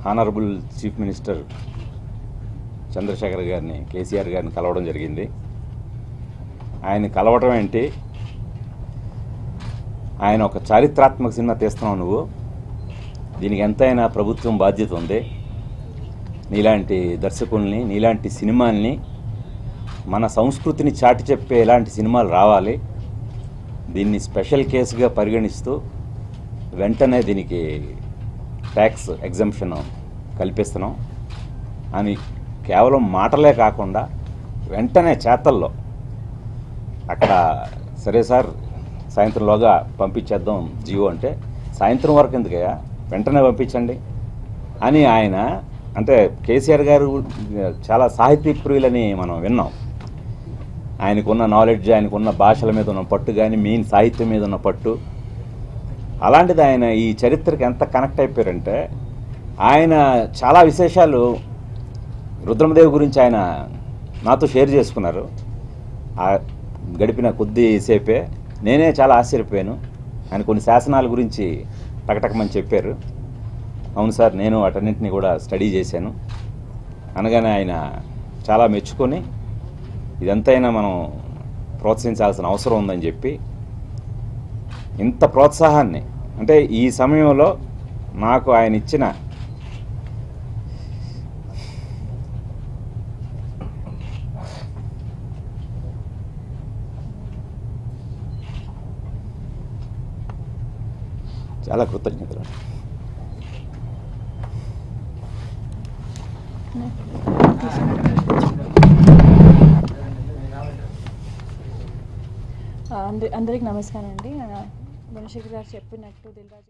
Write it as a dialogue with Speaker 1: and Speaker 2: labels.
Speaker 1: honourable chief minister Chandrasekhar గారిని కేసీఆర్ గారిని కలవడం జరిగింది ఆయన కలవటం ఏంటి ఆయన ఒక చారిత్రాత్మక సినిమా తీస్తున్నావు నువ్వు దీనికి ఎంతైనా ప్రభుత్వం బాధ్యత ఉంది నీలాంటి దర్శకుల్ని నీలాంటి సినిమాల్ని మన సంస్కృతిని చాటి చెప్పే ఇలాంటి సినిమాలు రావాలి దీన్ని స్పెషల్ కేసుగా పరిగణిస్తూ వెంటనే దీనికి ట్యాక్స్ ఎగ్జంప్షన్ కల్పిస్తున్నాం అని కేవలం మాటలే కాకుండా వెంటనే చేతల్లో అక్కడ సరే సార్ సాయంత్రంలోగా పంపించేద్దాం జియో అంటే సాయంత్రం వరకు ఎందుకయ్యా వెంటనే పంపించండి అని ఆయన అంటే కేసీఆర్ గారు చాలా సాహితీ ప్రియులని మనం విన్నాం ఆయనకున్న నాలెడ్జ్ ఆయనకున్న భాషల మీద ఉన్న పట్టు కానీ మెయిన్ సాహిత్యం మీద ఉన్న పట్టు అలాంటిది ఆయన ఈ చరిత్రకి ఎంత కనెక్ట్ అయిపోయారంటే ఆయన చాలా విశేషాలు రుద్రమదేవి గురించి ఆయన నాతో షేర్ చేసుకున్నారు ఆ గడిపిన కొద్దిసేపే నేనే చాలా ఆశ్చర్యపోయాను ఆయన కొన్ని శాసనాల గురించి టకటకమని చెప్పారు అవును సార్ నేను వాటన్నింటినీ కూడా స్టడీ చేశాను అనగానే ఆయన చాలా మెచ్చుకొని ఇదంతైనా మనం ప్రోత్సహించాల్సిన అవసరం ఉందని చెప్పి ఇంత ప్రోత్సాహాన్ని అంటే ఈ సమయంలో నాకు ఆయన ఇచ్చిన చాలా కృతజ్ఞతలు
Speaker 2: అందరి అందరికి నమస్కారం అండి గుణశేఖర్ గారు చెప్పినట్టు దిల్రాజు